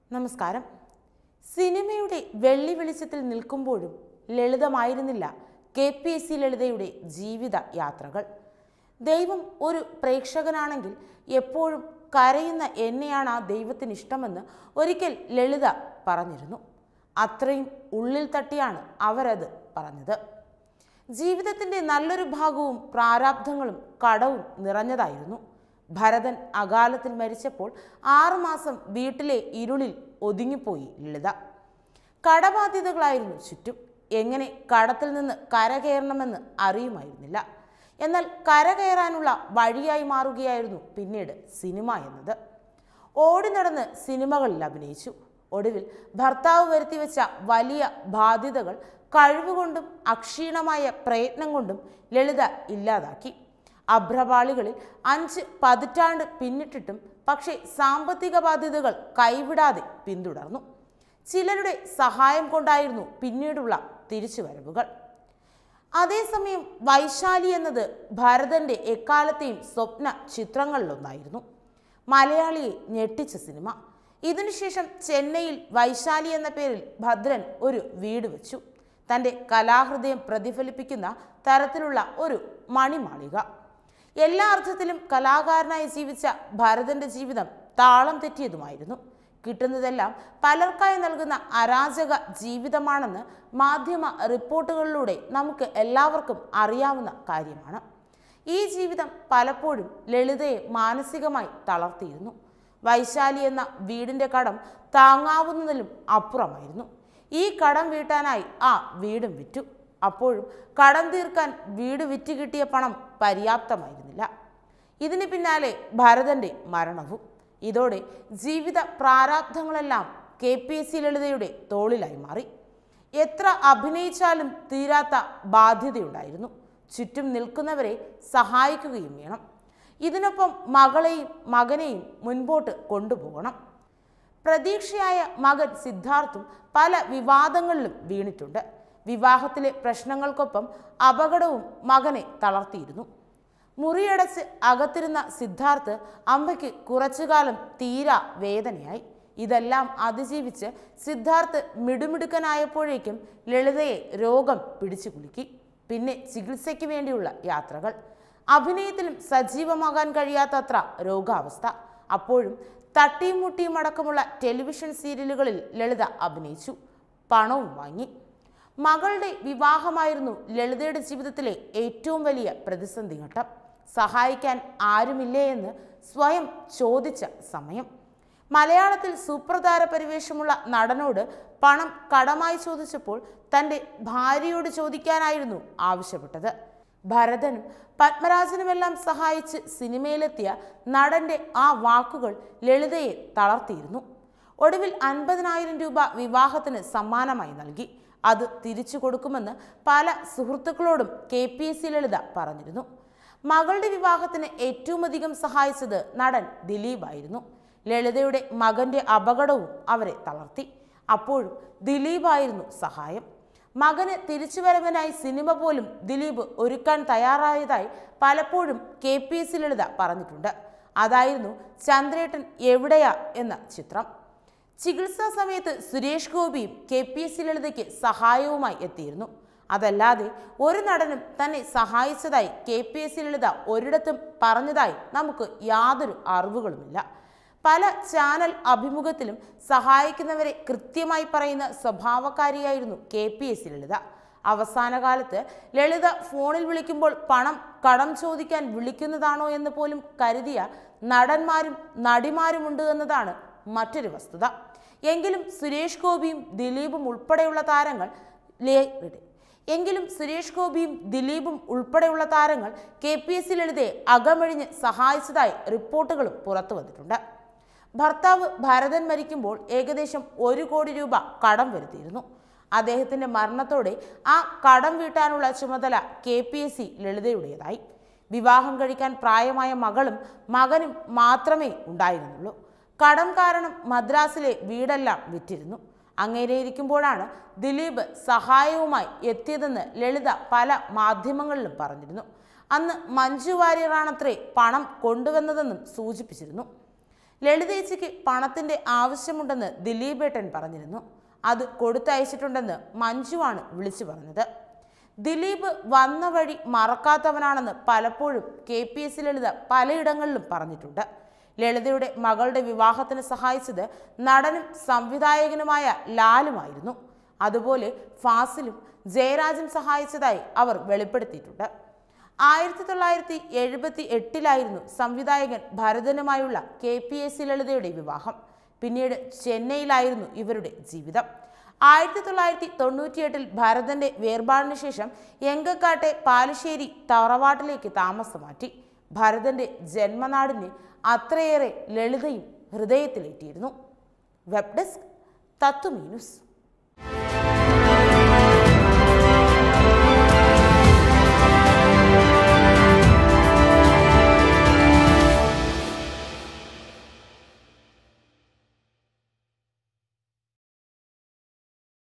നമസ്കാരം സിനിമയുടെ വെള്ളി വെളിച്ചത്തിൽ നിൽക്കുമ്പോഴും ലളിതമായിരുന്നില്ല കെ പി എസ് സി ലളിതയുടെ ജീവിത യാത്രകൾ ദൈവം ഒരു പ്രേക്ഷകനാണെങ്കിൽ എപ്പോഴും കരയുന്ന എന്നെയാണ് ആ ദൈവത്തിന് ഇഷ്ടമെന്ന് ഒരിക്കൽ ലളിത പറഞ്ഞിരുന്നു അത്രയും ഉള്ളിൽ തട്ടിയാണ് അവരത് പറഞ്ഞത് ജീവിതത്തിൻ്റെ നല്ലൊരു ഭാഗവും പ്രാരാബ്ധങ്ങളും കടവും നിറഞ്ഞതായിരുന്നു ഭരതൻ അകാലത്തിൽ മരിച്ചപ്പോൾ ആറുമാസം വീട്ടിലെ ഇരുളിൽ ഒതുങ്ങിപ്പോയി ലളിത കടബാധ്യതകളായിരുന്നു ചുറ്റും എങ്ങനെ കടത്തിൽ നിന്ന് കരകയറണമെന്ന് അറിയുമായിരുന്നില്ല എന്നാൽ കരകയറാനുള്ള വഴിയായി മാറുകയായിരുന്നു പിന്നീട് സിനിമ എന്നത് ഓടി നടന്ന് സിനിമകളിൽ അഭിനയിച്ചു ഒടുവിൽ ഭർത്താവ് വരുത്തിവെച്ച വലിയ ബാധ്യതകൾ കഴിവുകൊണ്ടും അക്ഷീണമായ പ്രയത്നം കൊണ്ടും ലളിത ഇല്ലാതാക്കി അഭ്രപാളികളിൽ അഞ്ച് പതിറ്റാണ്ട് പിന്നിട്ടിട്ടും പക്ഷേ സാമ്പത്തിക ബാധ്യതകൾ കൈവിടാതെ പിന്തുടർന്നു ചിലരുടെ സഹായം കൊണ്ടായിരുന്നു പിന്നീടുള്ള തിരിച്ചുവരവുകൾ അതേസമയം വൈശാലി എന്നത് ഭരതന്റെ എക്കാലത്തെയും സ്വപ്ന ചിത്രങ്ങളിലൊന്നായിരുന്നു മലയാളിയെ ഞെട്ടിച്ച സിനിമ ഇതിനുശേഷം ചെന്നൈയിൽ വൈശാലി എന്ന പേരിൽ ഭദ്രൻ ഒരു വീട് വെച്ചു തൻ്റെ കലാഹൃദയം പ്രതിഫലിപ്പിക്കുന്ന തരത്തിലുള്ള ഒരു മണിമാളിക എല്ലാ അർത്ഥത്തിലും കലാകാരനായി ജീവിച്ച ഭരതന്റെ ജീവിതം താളം തെറ്റിയതുമായിരുന്നു കിട്ടുന്നതെല്ലാം പലർക്കായി നൽകുന്ന അരാജക ജീവിതമാണെന്ന് മാധ്യമ റിപ്പോർട്ടുകളിലൂടെ നമുക്ക് എല്ലാവർക്കും അറിയാവുന്ന കാര്യമാണ് ഈ ജീവിതം പലപ്പോഴും ലളിതയെ മാനസികമായി തളർത്തിയിരുന്നു വൈശാലി എന്ന വീടിൻ്റെ കടം താങ്ങാവുന്നതിലും അപ്പുറമായിരുന്നു ഈ കടം വീട്ടാനായി ആ വീടും വിറ്റു അപ്പോഴും കടം തീർക്കാൻ വീട് വിറ്റ് കിട്ടിയ പണം പര്യാപ്തമായിരുന്നില്ല ഇതിന് പിന്നാലെ ഭരതന്റെ മരണവും ഇതോടെ ജീവിത പ്രാരാബ്ധങ്ങളെല്ലാം കെ പി എസ് സി ലളിതയുടെ തോളിലായി മാറി എത്ര അഭിനയിച്ചാലും തീരാത്ത ബാധ്യതയുണ്ടായിരുന്നു ചുറ്റും നിൽക്കുന്നവരെ സഹായിക്കുകയും വേണം ഇതിനൊപ്പം മകളെയും മകനെയും മുൻപോട്ട് കൊണ്ടുപോകണം പ്രതീക്ഷയായ മകൻ സിദ്ധാർത്ഥും പല വിവാദങ്ങളിലും വീണിട്ടുണ്ട് വിവാഹത്തിലെ പ്രശ്നങ്ങൾക്കൊപ്പം അപകടവും മകനെ തളർത്തിയിരുന്നു മുറിയടച്ച് അകത്തിരുന്ന സിദ്ധാർത്ഥ് അമ്മയ്ക്ക് തീരാ വേദനയായി ഇതെല്ലാം അതിജീവിച്ച് സിദ്ധാർത്ഥ് മിടുമിടുക്കനായപ്പോഴേക്കും ലളിതയെ രോഗം പിടിച്ചു കുലുക്കി പിന്നെ ചികിത്സയ്ക്ക് വേണ്ടിയുള്ള യാത്രകൾ അഭിനയത്തിലും സജീവമാകാൻ കഴിയാത്തത്ര രോഗാവസ്ഥ അപ്പോഴും തട്ടിയും മുട്ടിയും അടക്കമുള്ള ടെലിവിഷൻ സീരിയലുകളിൽ ലളിത അഭിനയിച്ചു പണവും വാങ്ങി മകളുടെ വിവാഹമായിരുന്നു ലളിതയുടെ ജീവിതത്തിലെ ഏറ്റവും വലിയ പ്രതിസന്ധി ഘട്ടം സഹായിക്കാൻ ആരുമില്ലേ എന്ന് സ്വയം ചോദിച്ച സമയം മലയാളത്തിൽ സുപ്രധാന പരിവേഷമുള്ള നടനോട് പണം കടമായി ചോദിച്ചപ്പോൾ തൻ്റെ ഭാര്യയോട് ചോദിക്കാനായിരുന്നു ആവശ്യപ്പെട്ടത് ഭരതനും പത്മരാജനുമെല്ലാം സഹായിച്ച് സിനിമയിലെത്തിയ നടന്റെ ആ വാക്കുകൾ ലളിതയെ തളർത്തിയിരുന്നു ഒടുവിൽ അൻപതിനായിരം രൂപ വിവാഹത്തിന് സമ്മാനമായി നൽകി അത് തിരിച്ചു കൊടുക്കുമെന്ന് പല സുഹൃത്തുക്കളോടും K P S C Lalitha പറഞ്ഞിരുന്നു മകളുടെ വിവാഹത്തിന് ഏറ്റവും അധികം സഹായിച്ചത് നടൻ ദിലീപായിരുന്നു ലളിതയുടെ മകന്റെ അപകടവും അവരെ തളർത്തി അപ്പോഴും ദിലീപായിരുന്നു സഹായം മകന് തിരിച്ചുവരവനായി സിനിമ പോലും ദിലീപ് ഒരുക്കാൻ തയ്യാറായതായി പലപ്പോഴും K P S C Lalitha പറഞ്ഞിട്ടുണ്ട് അതായിരുന്നു ചന്ദ്രേട്ടൻ എവിടെയാ എന്ന ചിത്രം ചികിത്സാ സമയത്ത് സുരേഷ് ഗോപിയും കെ പി എസ് സി ലളിതയ്ക്ക് സഹായവുമായി എത്തിയിരുന്നു അതല്ലാതെ ഒരു നടനും തന്നെ സഹായിച്ചതായി K P S C Lalitha ഒരിടത്തും പറഞ്ഞതായി നമുക്ക് യാതൊരു അറിവുകളുമില്ല പല ചാനൽ അഭിമുഖത്തിലും സഹായിക്കുന്നവരെ കൃത്യമായി പറയുന്ന സ്വഭാവക്കാരിയായിരുന്നു K P S C Lalitha അവസാന കാലത്ത് ലളിത ഫോണിൽ വിളിക്കുമ്പോൾ പണം കടം ചോദിക്കാൻ വിളിക്കുന്നതാണോ എന്ന് പോലും കരുതിയ നടന്മാരും നടിമാരുമുണ്ട് എന്നതാണ് മറ്റൊരു വസ്തുത എങ്കിലും സുരേഷ് ഗോപിയും ദിലീപും ഉൾപ്പെടെയുള്ള താരങ്ങൾ ലേ- എങ്കിലും സുരേഷ് ഗോപിയും ദിലീപും ഉൾപ്പെടെയുള്ള താരങ്ങൾ കെ പി എസ് സി ലളിതയെ അകമഴിഞ്ഞ് സഹായിച്ചതായി റിപ്പോർട്ടുകളും പുറത്തു വന്നിട്ടുണ്ട് ഭർത്താവ് ഭരതൻ മരിക്കുമ്പോൾ ഏകദേശം ഒരു കോടി രൂപ കടം വരുത്തിയിരുന്നു അദ്ദേഹത്തിന്റെ മരണത്തോടെ ആ കടം വീട്ടാനുള്ള ചുമതല കെ പി എസ് സി ലളിതയുടേതായി വിവാഹം കഴിക്കാൻ പ്രായമായ മകളും മകനും മാത്രമേ ഉണ്ടായിരുന്നുള്ളൂ കടം കാരണം മദ്രാസിലെ വീടെല്ലാം വിറ്റിരുന്നു അങ്ങനെ ഇരിക്കുമ്പോഴാണ് ദിലീപ് സഹായവുമായി എത്തിയതെന്ന് ലളിത പല മാധ്യമങ്ങളിലും പറഞ്ഞിരുന്നു അന്ന് മഞ്ജു വാര്യറാണത്രേ പണം കൊണ്ടുവന്നതെന്നും സൂചിപ്പിച്ചിരുന്നു ലളിതേച്ചിക്ക് പണത്തിന്റെ ആവശ്യമുണ്ടെന്ന് ദിലീപേട്ടൻ പറഞ്ഞിരുന്നു അത് കൊടുത്തയച്ചിട്ടുണ്ടെന്ന് മഞ്ജുവാണ് വിളിച്ചു പറഞ്ഞത് ദിലീപ് വന്ന വഴി മറക്കാത്തവനാണെന്ന് പലപ്പോഴും കെ പി എസ് ലളിത പലയിടങ്ങളിലും പറഞ്ഞിട്ടുണ്ട് ലളിതയുടെ മകളുടെ വിവാഹത്തിന് സഹായിച്ചത് നടനും സംവിധായകനുമായ ലാലുമായിരുന്നു അതുപോലെ ഫാസിലും ജയരാജും സഹായിച്ചതായി അവർ വെളിപ്പെടുത്തിയിട്ടുണ്ട് ആയിരത്തി തൊള്ളായിരത്തി എഴുപത്തി എട്ടിലായിരുന്നു സംവിധായകൻ ഭരതനുമായുള്ള കെ പി എസ് സി ലളിതയുടെ വിവാഹം പിന്നീട് ചെന്നൈയിലായിരുന്നു ഇവരുടെ ജീവിതം ആയിരത്തി തൊള്ളായിരത്തി തൊണ്ണൂറ്റിയെട്ടിൽ ഭരതന്റെ വേർപാടിന് ശേഷം എങ്കക്കാട്ടെ പാലശ്ശേരി തറവാട്ടിലേക്ക് താമസം മാറ്റി ഭരതന്റെ ജന്മനാടിന് അത്രയേറെ ലളിതയും ഹൃദയത്തിലേറ്റിയിരുന്നു വെബ് ഡെസ്ക് തത്വമീനുസ്